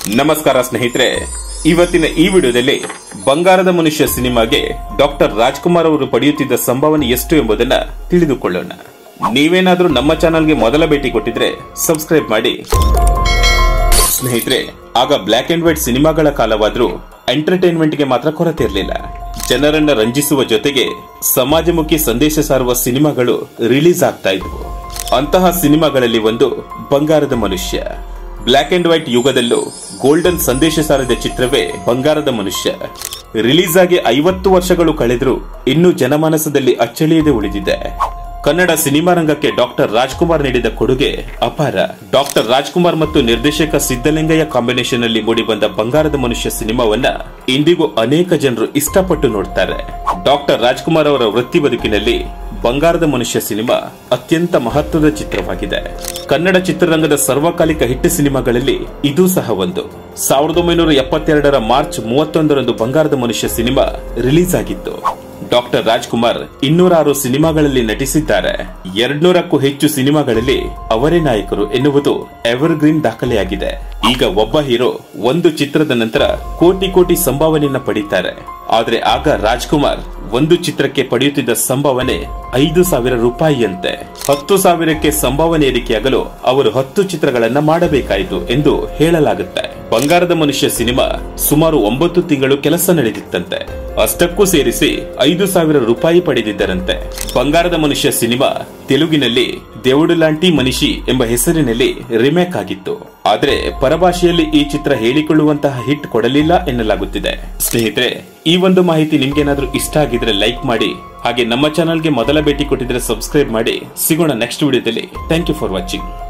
ನಮಸ್ಕಾರ ಸ್ನೇಹಿತರೆ ಇವತ್ತಿನ ಈ ವಿಡಿಯೋದಲ್ಲಿ ಬಂಗಾರದ ಮನುಷ್ಯ ಸಿನಿಮಾಗೆ ಡಾಕ್ಟರ್ ರಾಜ್ಕುಮಾರ್ ಅವರು ಪಡೆಯುತ್ತಿದ್ದ ಸಂಭಾವನೆ ಎಷ್ಟು ಎಂಬುದನ್ನ ತಿಳಿದುಕೊಳ್ಳೋಣ ನೀವೇನಾದ್ರೂ ನಮ್ಮ ಚಾನಲ್ಗೆ ಮೊದಲ ಭೇಟಿ ಕೊಟ್ಟಿದ್ರೆ ಸಬ್ಸ್ಕ್ರೈಬ್ ಮಾಡಿ ಸ್ನೇಹಿತರೆ ಆಗ ಬ್ಲಾಕ್ ಅಂಡ್ ವೈಟ್ ಸಿನಿಮಾಗಳ ಕಾಲವಾದ್ರೂ ಎಂಟರ್ಟೈನ್ಮೆಂಟ್ಗೆ ಮಾತ್ರ ಕೊರತೆ ಇರಲಿಲ್ಲ ಜನರನ್ನ ರಂಜಿಸುವ ಜೊತೆಗೆ ಸಮಾಜಮುಖಿ ಸಂದೇಶ ಸಾರುವ ಸಿನಿಮಾಗಳು ರಿಲೀಸ್ ಆಗ್ತಾ ಇದ್ವು ಅಂತಹ ಸಿನಿಮಾಗಳಲ್ಲಿ ಒಂದು Bangarada Manushya black and white ಯುಗದಲ್ಲೂ ಗೋಲ್ಡನ್ ಸಂದೇಶ ಸಾರಿದ ಚಿತ್ರವೇ ಬಂಗಾರದ ಮನುಷ್ಯ ರಿಲೀಸ್ ಆಗಿ ಐವತ್ತು ವರ್ಷಗಳು ಕಳೆದರೂ ಇನ್ನೂ ಜನಮಾನಸದಲ್ಲಿ ಅಚ್ಚಳಿಯದೆ ಉಳಿದಿದೆ ಕನ್ನಡ ಸಿನಿಮಾ ರಂಗಕ್ಕೆ ಡಾಕ್ಟರ್ ರಾಜ್ಕುಮಾರ್ ನೀಡಿದ ಕೊಡುಗೆ ಅಪಾರ ಡಾಕ್ಟರ್ ರಾಜ್ಕುಮಾರ್ ಮತ್ತು ನಿರ್ದೇಶಕ ಸಿದ್ದಲಿಂಗಯ್ಯ ಕಾಂಬಿನೇಷನ್ ಅಲ್ಲಿ ಮೂಡಿಬಂದ ಬಂಗಾರದ ಮನುಷ್ಯ ಸಿನಿಮಾವನ್ನ ಇಂದಿಗೂ ಅನೇಕ ಜನರು ಇಷ್ಟಪಟ್ಟು ನೋಡ್ತಾರೆ ಡಾಕ್ಟರ್ ರಾಜ್ಕುಮಾರ್ ಅವರ ವೃತ್ತಿ ಬದುಕಿನಲ್ಲಿ ಬಂಗಾರದ ಮನುಷ್ಯ ಸಿನಿಮಾ ಅತ್ಯಂತ ಮಹತ್ವದ ಚಿತ್ರವಾಗಿದೆ ಕನ್ನಡ ಚಿತ್ರರಂಗದ ಸರ್ವಕಾಲಿಕ ಹಿಟ್ ಸಿನಿಮಾಗಳಲ್ಲಿ ಇದೂ ಸಹ ಒಂದು ಸಾವಿರದ ಒಂಬೈನೂರ ಎಪ್ಪತ್ತೆರಡರ ಮಾರ್ಚ್ ಮೂವತ್ತೊಂದರಂದು ಬಂಗಾರದ ಮನುಷ್ಯ ಸಿನಿಮಾ ರಿಲೀಸ್ ಆಗಿತ್ತು ಡಾಕ್ಟರ್ ರಾಜ್ಕುಮಾರ್ ಇನ್ನೂರಾರು ಸಿನಿಮಾಗಳಲ್ಲಿ ನಟಿಸಿದ್ದಾರೆ ಎರಡ್ನೂರಕ್ಕೂ ಹೆಚ್ಚು ಸಿನಿಮಾಗಳಲ್ಲಿ ಅವರೇ ನಾಯಕರು ಎನ್ನುವುದು ಎವರ್ಗ್ರೀನ್ ದಾಖಲೆಯಾಗಿದೆ ಈಗ ಒಬ್ಬ ಹೀರೋ ಒಂದು ಚಿತ್ರದ ನಂತರ ಕೋಟಿ ಕೋಟಿ ಸಂಭಾವನೆಯನ್ನ ಪಡೀತಾರೆ ಆದ್ರೆ ಆಗ ರಾಜ್ಕುಮಾರ್ ಒಂದು ಚಿತ್ರಕ್ಕೆ ಪಡೆಯುತ್ತಿದ್ದ ಸಂಭಾವನೆ ಐದು ಸಾವಿರ ರೂಪಾಯಿಯಂತೆ ಹತ್ತು ಸಾವಿರಕ್ಕೆ ಸಂಭಾವನೆ ಏರಿಕೆಯಾಗಲು ಅವರು ಹತ್ತು ಚಿತ್ರಗಳನ್ನ ಮಾಡಬೇಕಾಯಿತು ಎಂದು ಹೇಳಲಾಗುತ್ತೆ ಬಂಗಾರದ ಮನುಷ್ಯ ಸಿನಿಮಾ ಸುಮಾರು ಒಂಬತ್ತು ತಿಂಗಳು ಕೆಲಸ ನಡೆದಿತ್ತಂತೆ ಅಷ್ಟಕ್ಕೂ ಸೇರಿಸಿ ಐದು ಸಾವಿರ ರೂಪಾಯಿ ಪಡೆದಿದ್ದರಂತೆ ಬಂಗಾರದ ಮನುಷ್ಯ ಸಿನಿಮಾ ತೆಲುಗಿನಲ್ಲಿ ದೇವುಡುಲಾಂಟಿ ಮನಿಷಿ ಎಂಬ ಹೆಸರಿನಲ್ಲಿ ರಿಮೇಕ್ ಆಗಿತ್ತು ಆದ್ರೆ ಪರಭಾಷೆಯಲ್ಲಿ ಈ ಚಿತ್ರ ಹೇಳಿಕೊಳ್ಳುವಂತಹ ಹಿಟ್ ಕೊಡಲಿಲ್ಲ ಎನ್ನಲಾಗುತ್ತಿದೆ ಸ್ನೇಹಿತರೆ ಈ ಒಂದು ಮಾಹಿತಿ ನಿಮ್ಗೇನಾದ್ರೂ ಇಷ್ಟ ಆಗಿದ್ರೆ ಲೈಕ್ ಮಾಡಿ ಹಾಗೆ ನಮ್ಮ ಚಾನಲ್ಗೆ ಮೊದಲ ಭೇಟಿ ಕೊಟ್ಟಿದ್ರೆ ಸಬ್ಸ್ಕ್ರೈಬ್ ಮಾಡಿ ಸಿಗೋಣ ನೆಕ್ಸ್ಟ್ ವಿಡಿಯೋದಲ್ಲಿ ಥ್ಯಾಂಕ್ ಯು ಫಾರ್ ವಾಚಿಂಗ್